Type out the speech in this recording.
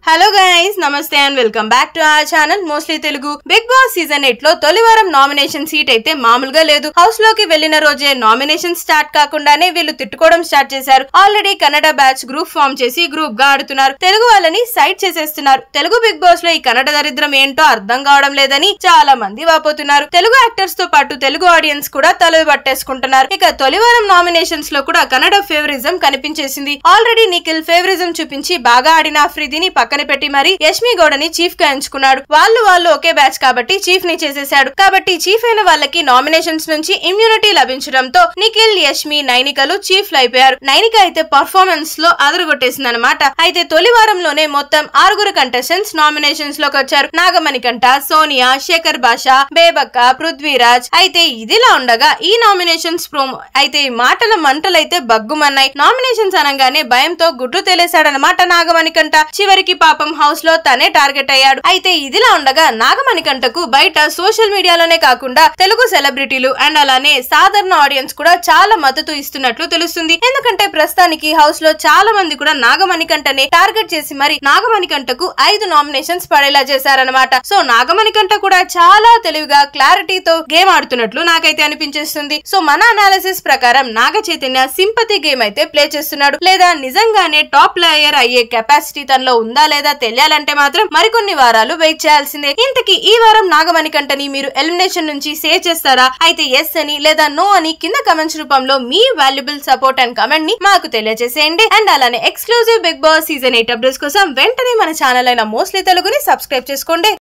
hello guys నమస్తే and welcome back to our channel mostly Telugu Bigg Boss season eight లో తొలి వారం nomination seat అయితే మామూలుగా లేదు హౌస్ లోకి వెళ్లిన రోజే నామినేషన్ స్టార్ట్ కాకుండానే వీళ్ళు తిట్టుకోవడం స్టార్ట్ చేశారు already Kannada batch group form చేసి గ్రూప్ గా ఆడుతున్నారు తెలుగు వాళ్ళని సైడ్ చేసేస్తున్నారు తెలుగు బిగ్ బాస్ లో ఈ కన్నడ దరిద్రం ఏంటో అర్థం కావడం లేదని చాలా మంది వాపోతున్నారు తెలుగు యాక్టర్స్ తో పాటు తెలుగు ఆడియన్స్ కూడా తలవి పట్టేసుకుంటున్నారు ఇక తొలి వారం నామినేషన్స్ లో కూడా కన్నడ ఫేవరిజం కనిపించేసింది ఆల్రెడీ నిఖిల్ ఫేవరిజం చూపించి బాగా ఆడిన అఫ్రిదిని పక్కన పెట్టి మరి యష్మి గౌడని చీఫ్ గా ఎంచుకున్నాడు వాళ్ళు వాళ్ళు ఒకే బ్యాచ్ కాబట్టి చీఫ్ ని చేసేశాడు కాబట్టి చీఫ్ అయిన వాళ్ళకి నామినేషన్స్ నుంచి ఇమ్యూనిటీ లభించడంతో నిఖిల్ యష్మి నైనికలు చీఫ్ అయిపోయారు నైనిక అయితే పర్ఫార్మెన్స్ లో అదరగొట్టేసింది అనమాట అయితే తొలి వారంలోనే మొత్తం ఆరుగురు కంటెస్టెంట్స్ నామినేషన్స్ లోకి వచ్చారు నాగమణికంట సోనియా శేఖర్ భాష బేబక్క పృథ్వీరాజ్ అయితే ఇదిలా ఉండగా ఈ నామినేషన్స్ ప్రోమో అయితే ఈ మాటల మంటలైతే బగ్గుమన్నాయి నామినేషన్స్ అనగానే భయంతో గుడ్లు తెలిసాడనమాట నాగమణికంట చివరికి పాపం హౌస్ లో తనే టార్గెట్ అయ్యాడు అయితే ఇదిలా ఉండగా నాగమణికంటకు బయట సోషల్ మీడియాలోనే కాకుండా తెలుగు సెలబ్రిటీలు అండ్ అలానే సాధారణ ఆడియన్స్ కూడా చాలా మద్దతు ఇస్తున్నట్లు తెలుస్తుంది ఎందుకంటే ప్రస్తుతానికి హౌస్ లో చాలా మంది కూడా నాగమణికంటనే టార్గెట్ చేసి మరి నాగమణికంటకు ఐదు నామినేషన్స్ పడేలా చేశారనమాట సో నాగమణికంట కూడా చాలా తెలివిగా క్లారిటీతో గేమ్ ఆడుతున్నట్లు నాకైతే అనిపించేస్తుంది సో మన అనాలిసిస్ ప్రకారం నాగ చైతన్య సింపతి గేమ్ అయితే ప్లే చేస్తున్నాడు లేదా నిజంగానే టాప్ ప్లేయర్ అయ్యే కెపాసిటీ తనలో ఉందా లేదా తెలియాలంటే మాత్రం మరికొన్ని వారాలు వెయిట్ చేయాల్సిందే ఇంతకీ ఈ వారం నాగమణికంటని మీరు ఎలిమినేషన్ నుంచి సేవ్ చేస్తారా అయితే ఎస్ అని లేదా నో అని కింద కమెంట్స్ రూపంలో మీ వాల్యుబుల్ సపోర్ట్ అండ్ కమెంట్ ని మాకు తెలియజేసేయండి అండ్ అలానే exclusive Bigg Boss season eight updates కోసం వెంటనే మన ఛానల్ అయిన మోస్ట్లీ తెలుగుని సబ్స్క్రైబ్ చేసుకోండి